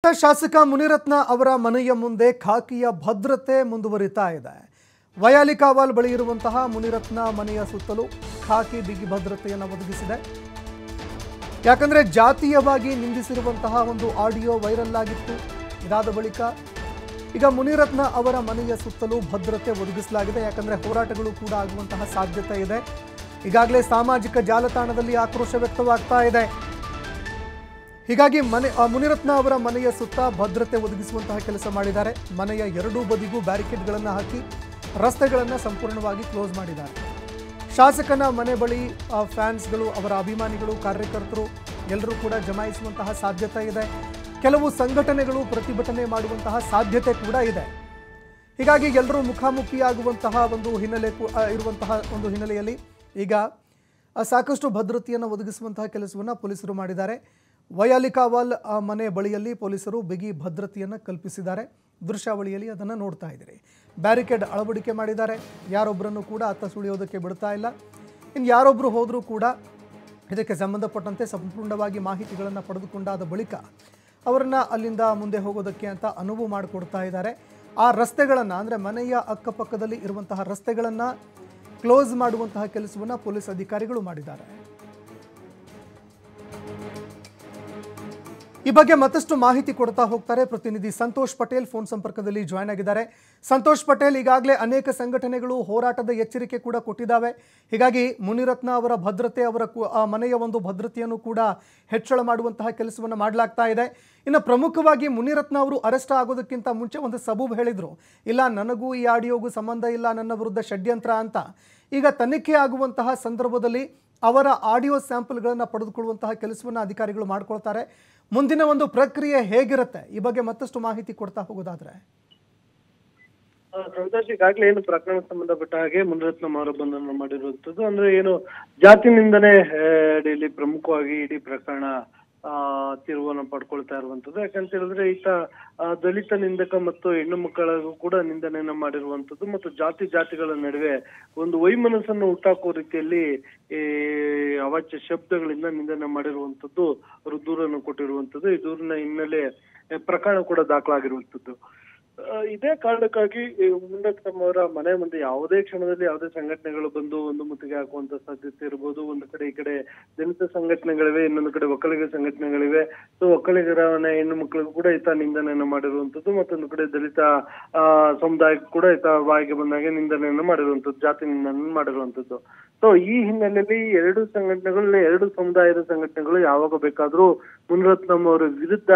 ಶಾಸಕ ಮುನಿರತ್ನ ಅವರ ಮನೆಯ ಮುಂದೆ ಖಾಕಿಯ ಭದ್ರತೆ ಮುಂದುವರಿತಾ ಇದೆ ವಯಾಲಿಕಾವಾಲ್ ಬಳಿ ಇರುವಂತಹ ಮುನಿರತ್ನ ಮನೆಯ ಸುತ್ತಲೂ ಖಾಕಿ ಬಿಗಿ ಭದ್ರತೆಯನ್ನು ಒದಗಿಸಿದೆ ಯಾಕಂದ್ರೆ ಜಾತೀಯವಾಗಿ ನಿಂದಿಸಿರುವಂತಹ ಒಂದು ಆಡಿಯೋ ವೈರಲ್ ಆಗಿತ್ತು ಇದಾದ ಬಳಿಕ ಈಗ ಮುನಿರತ್ನ ಅವರ ಮನೆಯ ಸುತ್ತಲೂ ಭದ್ರತೆ ಒದಗಿಸಲಾಗಿದೆ ಯಾಕಂದ್ರೆ ಹೋರಾಟಗಳು ಕೂಡ ಆಗುವಂತಹ ಸಾಧ್ಯತೆ ಇದೆ ಈಗಾಗಲೇ ಸಾಮಾಜಿಕ ಜಾಲತಾಣದಲ್ಲಿ ಆಕ್ರೋಶ ವ್ಯಕ್ತವಾಗ್ತಾ ಇದೆ ಹೀಗಾಗಿ ಮನೆ ಆ ಮುನಿರತ್ನ ಅವರ ಮನೆಯ ಸುತ್ತ ಭದ್ರತೆ ಒದಗಿಸುವಂತಹ ಕೆಲಸ ಮಾಡಿದ್ದಾರೆ ಮನೆಯ ಎರಡೂ ಬದಿಗೂ ಬ್ಯಾರಿಕೇಡ್ಗಳನ್ನು ಹಾಕಿ ರಸ್ತೆಗಳನ್ನು ಸಂಪೂರ್ಣವಾಗಿ ಕ್ಲೋಸ್ ಮಾಡಿದ್ದಾರೆ ಶಾಸಕನ ಮನೆ ಬಳಿ ಆ, ಫ್ಯಾನ್ಸ್ಗಳು ಅವರ ಅಭಿಮಾನಿಗಳು ಕಾರ್ಯಕರ್ತರು ಎಲ್ಲರೂ ಕೂಡ ಜಮಾಯಿಸುವಂತಹ ಸಾಧ್ಯತೆ ಇದೆ ಕೆಲವು ಸಂಘಟನೆಗಳು ಪ್ರತಿಭಟನೆ ಮಾಡುವಂತಹ ಸಾಧ್ಯತೆ ಕೂಡ ಇದೆ ಹೀಗಾಗಿ ಎಲ್ಲರೂ ಮುಖಾಮುಖಿಯಾಗುವಂತಹ ಒಂದು ಹಿನ್ನೆಲೆ ಕೂ- ಆ, ಇರುವಂತಹ ಒಂದು ಹಿನ್ನೆಲೆಯಲ್ಲಿ ಈಗ ಆ, ಸಾಕಷ್ಟು ಭದ್ರತೆಯನ್ನು ಒದಗಿಸುವಂತಹ ಕೆಲಸವನ್ನು ಪೊಲೀಸರು ಮಾಡಿದ್ದಾರೆ ವಯಾಲಿಕಾವಾಲ್ ಆ, ಮನೆ ಬಳಿಯಲ್ಲಿ ಪೊಲೀಸರು ಬಿಗಿ ಭದ್ರತೆಯನ್ನು ಕಲ್ಪಿಸಿದ್ದಾರೆ ದೃಶ್ಯಾವಳಿಯಲ್ಲಿ ಅದನ್ನು ನೋಡ್ತಾ ಇದ್ದೀರಿ ಬ್ಯಾರಿಕೇಡ್ ಅಳವಡಿಕೆ ಮಾಡಿದ್ದಾರೆ ಯಾರೊಬ್ಬರನ್ನು ಕೂಡ ಅತ್ತ ಸುಳಿಯೋದಕ್ಕೆ ಬಿಡ್ತಾ ಇಲ್ಲ ಇನ್ನು ಯಾರೊಬ್ಬರು ಹೋದರೂ ಕೂಡ ಇದಕ್ಕೆ ಸಂಬಂಧಪಟ್ಟಂತೆ ಸಂಪೂರ್ಣವಾಗಿ ಮಾಹಿತಿಗಳನ್ನು ಪಡೆದುಕೊಂಡಾದ ಬಳಿಕ ಅವರನ್ನು ಅಲ್ಲಿಂದ ಮುಂದೆ ಹೋಗೋದಕ್ಕೆ ಅಂತ ಅನುವು ಮಾಡಿಕೊಡ್ತಾ ಇದ್ದಾರೆ ಆ ರಸ್ತೆಗಳನ್ನು ಅಂದರೆ ಮನೆಯ ಅಕ್ಕಪಕ್ಕದಲ್ಲಿ ಇರುವಂತಹ ರಸ್ತೆಗಳನ್ನು ಕ್ಲೋಸ್ ಮಾಡುವಂತಹ ಕೆಲಸವನ್ನು ಪೊಲೀಸ್ ಅಧಿಕಾರಿಗಳು ಮಾಡಿದ್ದಾರೆ ಈ ಬಗ್ಗೆ ಮತ್ತಷ್ಟು ಮಾಹಿತಿ ಕೊಡ್ತಾ ಹೋಗ್ತಾರೆ ಪ್ರತಿನಿಧಿ ಸಂತೋಷ್ ಪಟೇಲ್ ಫೋನ್ ಸಂಪರ್ಕದಲ್ಲಿ ಜಾಯ್ನ್ ಆಗಿದ್ದಾರೆ ಸಂತೋಷ್ ಪಟೇಲ್ ಈಗಾಗಲೇ ಅನೇಕ ಸಂಘಟನೆಗಳು ಹೋರಾಟದ ಎಚ್ಚರಿಕೆ ಕೂಡ ಕೊಟ್ಟಿದ್ದಾವೆ ಹೀಗಾಗಿ ಮುನಿರತ್ನ ಅವರ ಭದ್ರತೆ ಅವರ ಕು- ಆ ಮನೆಯ ಒಂದು ಭದ್ರತೆಯನ್ನು ಕೂಡ ಹೆಚ್ಚಳ ಮಾಡುವಂತಹ ಕೆಲಸವನ್ನು ಮಾಡಲಾಗ್ತಾ ಇದೆ ಇನ್ನು ಪ್ರಮುಖವಾಗಿ ಮುನಿರತ್ನ ಅವರು ಅರೆಸ್ಟ್ ಆಗೋದಕ್ಕಿಂತ ಮುಂಚೆ ಒಂದು ಸಬೂಬ್ ಹೇಳಿದರು ಇಲ್ಲ ನನಗೂ ಈ ಆಡಿಯೋಗೂ ಸಂಬಂಧ ಇಲ್ಲ ನನ್ನ ವಿರುದ್ಧ ಷಡ್ಯಂತ್ರ ಅಂತ ಈಗ ತನಿಖೆ ಆಗುವಂತಹ ಸಂದರ್ಭದಲ್ಲಿ ಅವರ ಆಡಿಯೋ ಸ್ಯಾಂಪಲ್ಗಳನ್ನು ಪಡೆದುಕೊಳ್ಳುವಂತಹ ಕೆಲಸವನ್ನು ಅಧಿಕಾರಿಗಳು ಮಾಡ್ಕೊಳ್ತಾರೆ ಮುಂದಿನ ಒಂದು ಪ್ರಕ್ರಿಯೆ ಹೇಗಿರುತ್ತೆ ಈ ಬಗ್ಗೆ ಮತ್ತಷ್ಟು ಮಾಹಿತಿ ಕೊಡ್ತಾ ಹೋಗೋದಾದ್ರೆ ಆ, ಸಂತೋಷ್ ಈಗಾಗಲೇ ಏನು ಪ್ರಕರಣಕ್ಕೆ ಸಂಬಂಧಪಟ್ಟ ಹಾಗೆ ಮುನಿರತ್ನಂ ಅವರ ಬಂಧನ ಮಾಡಿರುವಂತದ್ದು ಅಂದ್ರೆ ಏನು ಜಾತಿ ನಿಂದನೆ ಆ, ಅಡಿಯಲ್ಲಿ ಪ್ರಮುಖವಾಗಿ ಇಡೀ ಪ್ರಕರಣ ಆ ತಿರುವನ್ನು ಪಡ್ಕೊಳ್ತಾ ಇರುವಂತದ್ದು ಯಾಕಂತ ಹೇಳಿದ್ರೆ ಈತ ಆ, ದಲಿತ ನಿಂದಕ ಮತ್ತು ಹೆಣ್ಣು ಮಕ್ಕಳಿಗೂ ಕೂಡ ನಿಂದನೆಯನ್ನ ಮಾಡಿರುವಂತದ್ದು ಮತ್ತು ಜಾತಿ ಜಾತಿಗಳ ನಡುವೆ ಒಂದು ವೈಮನಸ್ಸನ್ನು ಹುಟ್ಟಾಕುವ ರೀತಿಯಲ್ಲಿ ಈ ಅವಾಚ್ಯ ಶಬ್ದಗಳಿಂದ ನಿಂದನೆ ಮಾಡಿರುವಂತದ್ದು ಅವರು ದೂರನ್ನು ಕೊಟ್ಟಿರುವಂತದ್ದು ಈ ದೂರಿನ ಹಿನ್ನೆಲೆ ಆ, ಪ್ರಕರಣ ಕೂಡ ದಾಖಲಾಗಿರುವಂತದ್ದು ಆ, ಇದೇ ಕಾರಣಕ್ಕಾಗಿ ಈ ಮುನಿರತ್ನಂ ಅವರ ಮನೆ ಮುಂದೆ ಯಾವುದೇ ಕ್ಷಣದಲ್ಲಿ ಯಾವುದೇ ಸಂಘಟನೆಗಳು ಬಂದು ಒಂದು ಮುತ್ತಿಗೆ ಹಾಕುವಂತ ಸಾಧ್ಯತೆ ಇರ್ಬೋದು ಒಂದು ಕಡೆ ಈ ಕಡೆ ದಲಿತ ಸಂಘಟನೆಗಳಿವೆ ಇನ್ನೊಂದು ಕಡೆ ಒಕ್ಕಲಿಗ ಸಂಘಟನೆಗಳಿವೆ ಸೊ ಒಕ್ಕಲಿಗರ ಮನೆ ಹೆಣ್ಣು ಮಕ್ಕಳಿಗೂ ಕೂಡ ಈತ ನಿಂದನೆಯನ್ನು ಮಾಡಿರುವಂತದ್ದು ಮತ್ತೊಂದು ಕಡೆ ದಲಿತ ಆ ಸಮುದಾಯಕ್ಕೂ ಕೂಡ ಈತ ಬಾಯಿಗೆ ಬಂದಾಗೆ ನಿಂದನೆಯನ್ನು ಮಾಡಿರುವಂತದ್ದು ಜಾತಿ ನಿಂದನೆ ಮಾಡಿರುವಂತದ್ದು ಸೊ ಈ ಹಿನ್ನೆಲೆಯಲ್ಲಿ ಎರಡು ಸಂಘಟನೆಗಳು ಎರಡು ಸಮುದಾಯದ ಸಂಘಟನೆಗಳು ಯಾವಾಗ ಬೇಕಾದ್ರೂ ಮುನಿರತ್ನಂ ಅವರ ವಿರುದ್ಧ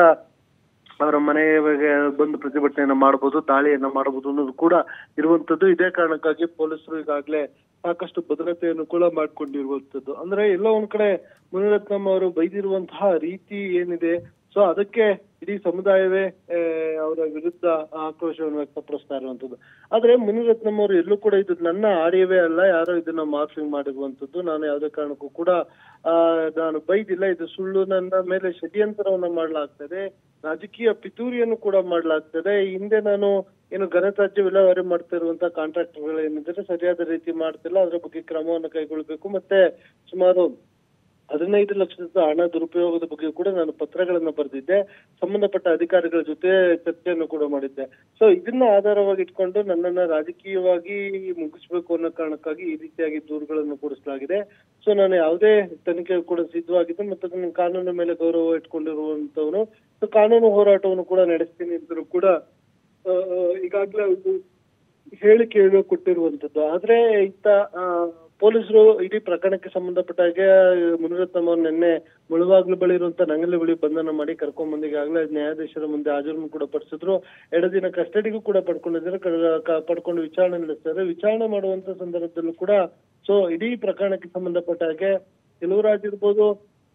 ಅವರ ಮನೆಗೆ ಬಂದು ಪ್ರತಿಭಟನೆಯನ್ನ ಮಾಡಬಹುದು ದಾಳಿಯನ್ನ ಮಾಡಬಹುದು ಅನ್ನೋದು ಕೂಡ ಇರುವಂತದ್ದು ಇದೇ ಕಾರಣಕ್ಕಾಗಿ ಪೊಲೀಸರು ಈಗಾಗಲೇ ಸಾಕಷ್ಟು ಭದ್ರತೆಯನ್ನು ಕೂಡ ಮಾಡ್ಕೊಂಡಿರುವಂತದ್ದು ಅಂದ್ರೆ ಎಲ್ಲೋ ಒಂದ್ ಕಡೆ ಮುನಿರತ್ನಂ ಅವರು ಬೈದಿರುವಂತಹ ರೀತಿ ಏನಿದೆ ಸೊ ಅದಕ್ಕೆ ಇಡೀ ಸಮುದಾಯವೇ ಆ, ಅವರ ವಿರುದ್ಧ ಆಕ್ರೋಶವನ್ನು ವ್ಯಕ್ತಪಡಿಸ್ತಾ ಇರುವಂತದ್ದು ಆದ್ರೆ ಮುನಿರತ್ನಂ ಅವರು ಎಲ್ಲೂ ಕೂಡ ಇದು ನನ್ನ ಆಡಿಯವೇ ಅಲ್ಲ ಯಾರೋ ಇದನ್ನ ಮಾರ್ಫಿಂಗ್ ಮಾಡಿರುವಂತದ್ದು ನಾನು ಯಾವುದೇ ಕಾರಣಕ್ಕೂ ಕೂಡ ಆ ನಾನು ಬೈದಿಲ್ಲ ಇದು ಸುಳ್ಳು ನನ್ನ ಮೇಲೆ ಷಡ್ಯಂತ್ರವನ್ನ ಮಾಡಲಾಗ್ತದೆ ರಾಜಕೀಯ ಪಿತೂರಿಯನ್ನು ಕೂಡ ಮಾಡಲಾಗ್ತದೆ ಈ ಹಿಂದೆ ನಾನು ಏನು ಘನತ್ಯಾಜ್ಯ ವಿಲೇವಾರಿ ಮಾಡ್ತಾ ಇರುವಂತಹ ಕಾಂಟ್ರಾಕ್ಟರ್ಗಳು ಏನಿದ್ರೆ ಸರಿಯಾದ ರೀತಿ ಮಾಡ್ತಿಲ್ಲ ಅದರ ಬಗ್ಗೆ ಕ್ರಮವನ್ನು ಕೈಗೊಳ್ಳಬೇಕು ಮತ್ತೆ ಸುಮಾರು ಹದಿನೈದು ಲಕ್ಷದ ಹಣ ದುರುಪಯೋಗದ ಬಗ್ಗೆ ಕೂಡ ನಾನು ಪತ್ರಗಳನ್ನ ಬರೆದಿದ್ದೆ ಸಂಬಂಧಪಟ್ಟ ಅಧಿಕಾರಿಗಳ ಜೊತೆ ಚರ್ಚೆಯನ್ನು ಕೂಡ ಮಾಡಿದ್ದೆ ಸೊ ಇದನ್ನ ಆಧಾರವಾಗಿ ಇಟ್ಕೊಂಡು ನನ್ನನ್ನ ರಾಜಕೀಯವಾಗಿ ಮುಗಿಸ್ಬೇಕು ಅನ್ನೋ ಕಾರಣಕ್ಕಾಗಿ ಈ ರೀತಿಯಾಗಿ ದೂರುಗಳನ್ನು ಕೂಡಿಸಲಾಗಿದೆ ಸೊ ನಾನು ಯಾವುದೇ ತನಿಖೆ ಕೂಡ ಸಿದ್ಧವಾಗಿದ್ದೆ ಮತ್ತು ನನ್ನ ಕಾನೂನಿನ ಮೇಲೆ ಗೌರವ ಇಟ್ಕೊಂಡಿರುವಂತವನು ಸೊ ಕಾನೂನು ಹೋರಾಟವನ್ನು ಕೂಡ ನಡೆಸ್ತೀನಿ ಅಂದರೂ ಕೂಡ ಆ, ಈಗಾಗಲೇ ಒಂದು ಹೇಳಿಕೆಯನ್ನು ಕೊಟ್ಟಿರುವಂತದ್ದು ಆದ್ರೆ ಇತ್ತ ಆ, ಪೊಲೀಸರು ಇಡೀ ಪ್ರಕರಣಕ್ಕೆ ಸಂಬಂಧಪಟ್ಟ ಹಾಗೆ ಮುನಿರತ್ನಂ ಅವ್ರು ನಿನ್ನೆ ಮುಳುವಾಗ್ಲು ಬಳಿ ಇರುವಂತ ನಂಗಲಿ ಬಳಿ ಬಂಧನ ಮಾಡಿ ಕರ್ಕೊಂಡ್ ಬಂದು ಈಗಾಗಲೇ ನ್ಯಾಯಾಧೀಶರ ಮುಂದೆ ಹಾಜರನ್ನು ಕೂಡ ಪಡಿಸಿದ್ರು ಎರಡು ದಿನ ಕಸ್ಟಡಿಗೂ ಕೂಡ ಪಡ್ಕೊಂಡಿದ್ದಾರೆ ಕ- ಕ- ಪಡ್ಕೊಂಡು ವಿಚಾರಣೆ ನಡೆಸ್ತಾರೆ ವಿಚಾರಣೆ ಮಾಡುವಂತ ಸಂದರ್ಭದಲ್ಲೂ ಕೂಡ ಸೊ ಇಡೀ ಪ್ರಕರಣಕ್ಕೆ ಸಂಬಂಧಪಟ್ಟ ಹಾಗೆ ಕೆಲವರಾಜ್ ಇರ್ಬೋದು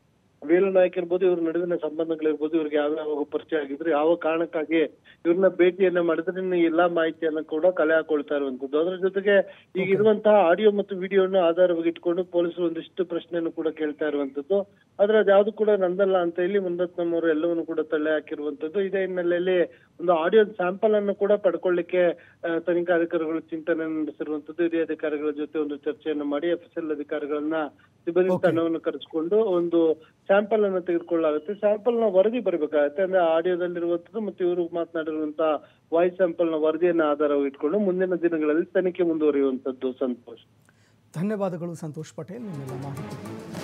ವೇಲು ನಾಯಕ್ ಇರ್ಬೋದು ಇವ್ರ ನಡುವಿನ ಸಂಬಂಧಗಳಿರ್ಬೋದು ಇವ್ರಿಗೆ ಯಾವ್ಯಾವ ಪರಿಚಯ ಆಗಿದ್ರು ಯಾವ ಕಾರಣಕ್ಕಾಗಿ ಇವ್ರನ್ನ ಭೇಟಿಯನ್ನ ಮಾಡಿದ್ರೆ ಇನ್ನು ಎಲ್ಲಾ ಮಾಹಿತಿಯನ್ನ ಕೂಡ ಕಲೆ ಹಾಕೊಳ್ತಾ ಇರುವಂತದ್ದು ಅದ್ರ ಜೊತೆಗೆ ಈಗ ಇರುವಂತಹ ಆಡಿಯೋ ಮತ್ತು ವಿಡಿಯೋನ ಆಧಾರವಾಗಿ ಇಟ್ಕೊಂಡು ಪೊಲೀಸರು ಒಂದಿಷ್ಟು ಪ್ರಶ್ನೆಯನ್ನು ಕೂಡ ಕೇಳ್ತಾ ಇರುವಂತದ್ದು ಆದ್ರೆ ಅದ್ಯಾವ್ದು ಕೂಡ ನಂದಲ್ಲ ಅಂತ ಹೇಳಿ ಮುನಿರತ್ನಂ ಅವರು ಎಲ್ಲವನ್ನು ಕೂಡ ತಳ್ಳಿ ಹಾಕಿರುವಂತದ್ದು ಇದೇ ಹಿನ್ನೆಲೆಯಲ್ಲಿ ಒಂದು ಆಡಿಯೋ ಸ್ಯಾಂಪಲ್ ಅನ್ನು ಕೂಡ ಪಡ್ಕೊಳ್ಳಿಕ್ಕೆ ಆ, ತನಿಖಾಧಿಕಾರಿಗಳು ಚಿಂತನೆ ನಡೆಸಿರುವಂತದ್ದು ಹಿರಿಯ ಅಧಿಕಾರಿಗಳ ಜೊತೆ ಒಂದು ಚರ್ಚೆಯನ್ನು ಮಾಡಿ ಎಫ್ ಎಸ್ ಎಲ್ ಅಧಿಕಾರಿಗಳನ್ನ ಸಿಬ್ಬಂದಿ Okay. ತಂಡವನ್ನು ಕರೆಸಿಕೊಂಡು ಒಂದು ಸ್ಯಾಂಪಲ್ ಅನ್ನು ತೆಗೆದುಕೊಳ್ಳಲಾಗುತ್ತೆ ಸ್ಯಾಂಪಲ್ ನ ವರದಿ ಬರಬೇಕಾಗುತ್ತೆ ಅಂದ್ರೆ ಆಡಿಯೋದಲ್ಲಿರುವಂತದ್ದು ಮತ್ತು ಇವರು ಮಾತನಾಡಿರುವಂತಹ ವಾಯ್ಸ್ ಸ್ಯಾಂಪಲ್ ನ ವರದಿಯನ್ನ ಆಧಾರವಾಗಿ ಇಟ್ಕೊಂಡು ಮುಂದಿನ ದಿನಗಳಲ್ಲಿ ತನಿಖೆ ಮುಂದುವರಿಯುವಂತದ್ದು ಸಂತೋಷ್ ಧನ್ಯವಾದಗಳು ಸಂತೋಷ್ ಪಟೇಲ್ ನಿಮ್ಮೆಲ್ಲ ಮಾಹಿತಿ